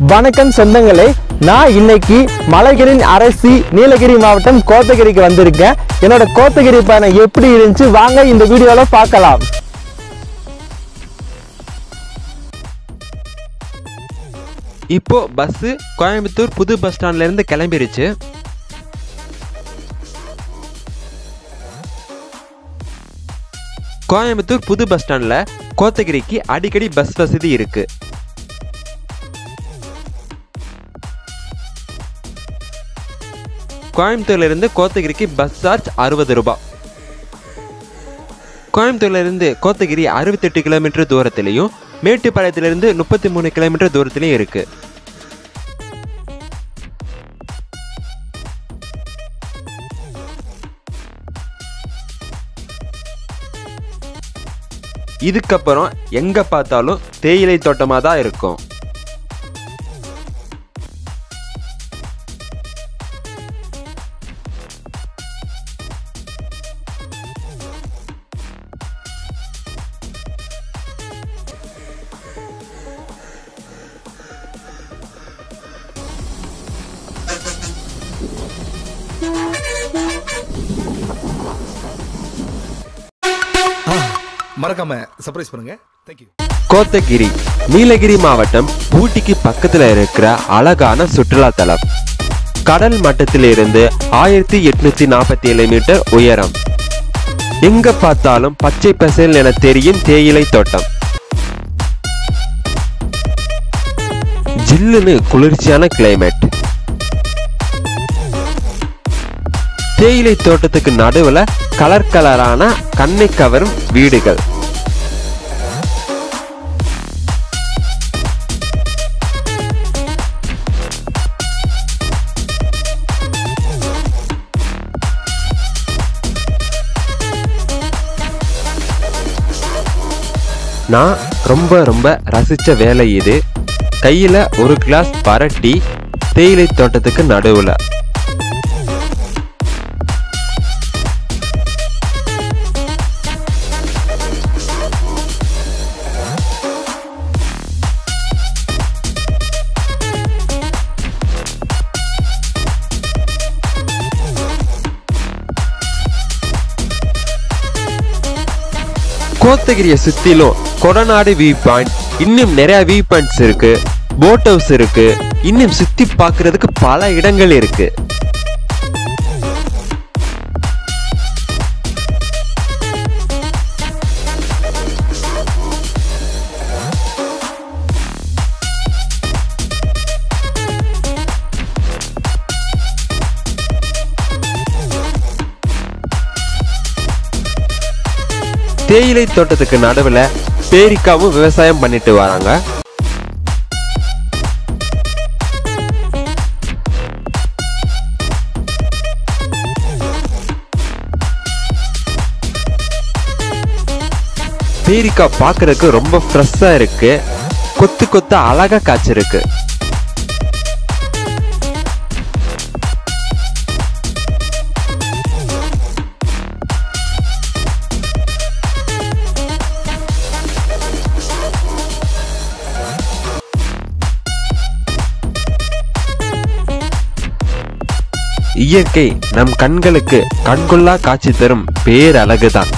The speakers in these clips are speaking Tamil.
வணக்கம் சொந்தங்களே நான் இன்னைக்கு மலைகளின் அரசி நீலகிரி மாவட்டம் கோத்தகிரிக்கு வந்திருக்கேன் என்னோட கோத்தகிரி பயணம் எப்படி இருந்துச்சு வாங்க இந்த வீடியோல பார்க்கலாம் இப்போ பஸ்ஸு கோயம்புத்தூர் புது பஸ் ஸ்டாண்ட்ல இருந்து கிளம்பிருச்சு கோயம்புத்தூர் புது பஸ் ஸ்டாண்ட்ல கோத்தகிரிக்கு அடிக்கடி பஸ் வசதி இருக்கு கோயம்புத்தூர்ல இருந்து கோத்தகிரிக்கு பஸ் சார்ஜ் அறுபது ரூபாய் கோயம்புத்தூர்ல இருந்து கோத்தகிரி அறுபத்தெட்டு கிலோமீட்டர் தூரத்திலையும் மேட்டுப்பாளையத்திலிருந்து முப்பத்தி மூணு கிலோமீட்டர் தூரத்திலையும் இருக்கு இதுக்கப்புறம் எங்க பார்த்தாலும் தேயிலை தோட்டமா தான் இருக்கும் மறக்காம சர்ப்ரைஸ் பண்ணுங்க தேங்க்யூ கோத்தகிரி நீலகிரி மாவட்டம் ஊட்டிக்கு பக்கத்துல இருக்கிற அழகான சுற்றுலா தலம் கடல் மட்டத்திலிருந்து ஆயிரத்தி எட்நூத்தி நாற்பத்தி ஏழு மீட்டர் உயரம் எங்க பார்த்தாலும் பச்சை பசேல் என தெரியும் தேயிலை தோட்டம் ஜில்லுன்னு குளிர்ச்சியான கிளைமேட் தேயிலை தோட்டத்துக்கு நடுவுல கலர் கலரான கண்ணை கவரும் வீடுகள் நான் ரொம்ப ரொம்ப ரசிச்ச வேலை இது கையில ஒரு கிளாஸ் பரட்டி தேயிலை தோட்டத்துக்கு நடுவுல கோத்தகிரியை சுத்திலும் கொடநாடு வியூ பாயிண்ட் இன்னும் நிறைய வியூ பாயிண்ட்ஸ் இருக்கு போட் ஹவுஸ் இருக்கு இன்னும் சுத்தி பார்க்கிறதுக்கு பல இடங்கள் இருக்கு தேயிலை தோட்டத்துக்கு நடுவுல பேரிக்காவும் விவசாயம் பண்ணிட்டு வராங்க பேரிக்காய் பார்க்கறதுக்கு ரொம்ப ஃப்ரெஷ்ஷா இருக்கு கொத்து கொத்து அழகா காய்ச்சிருக்கு இயற்கை நம் கண்களுக்கு கண்கொள்ளா காட்சி தரும் பேரழகுதான்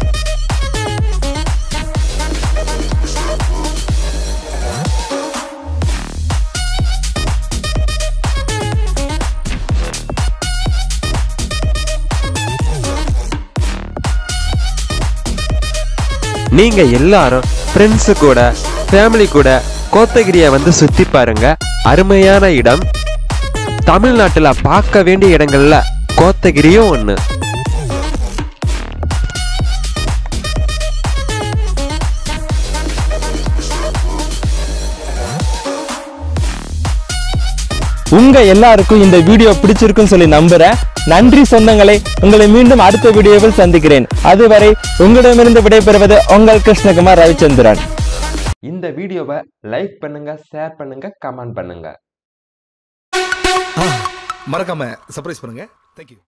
நீங்க எல்லாரும் ஃப்ரெண்ட்ஸு கூட ஃபேமிலி கூட கோத்தகிரியை வந்து சுத்தி பாருங்க அருமையான இடம் தமிழ்நாட்டுல பார்க்க வேண்டிய இடங்கள்ல கோத்தகிரியும் ஒண்ணு உங்க எல்லாருக்கும் இந்த வீடியோ பிடிச்சிருக்குன்னு சொல்லி நம்புறேன் நன்றி சொந்தங்களே உங்களை மீண்டும் அடுத்த வீடியோவில் சந்திக்கிறேன் அதுவரை உங்களிடமிருந்து விடைபெறுவது உங்கள் கிருஷ்ணகுமார் ரவிச்சந்திரன் இந்த வீடியோவை லைக் பண்ணுங்க ஷேர் பண்ணுங்க கமெண்ட் பண்ணுங்க மறக்காம சர்ப்ரைஸ் பண்ணுங்க தேங்க்யூ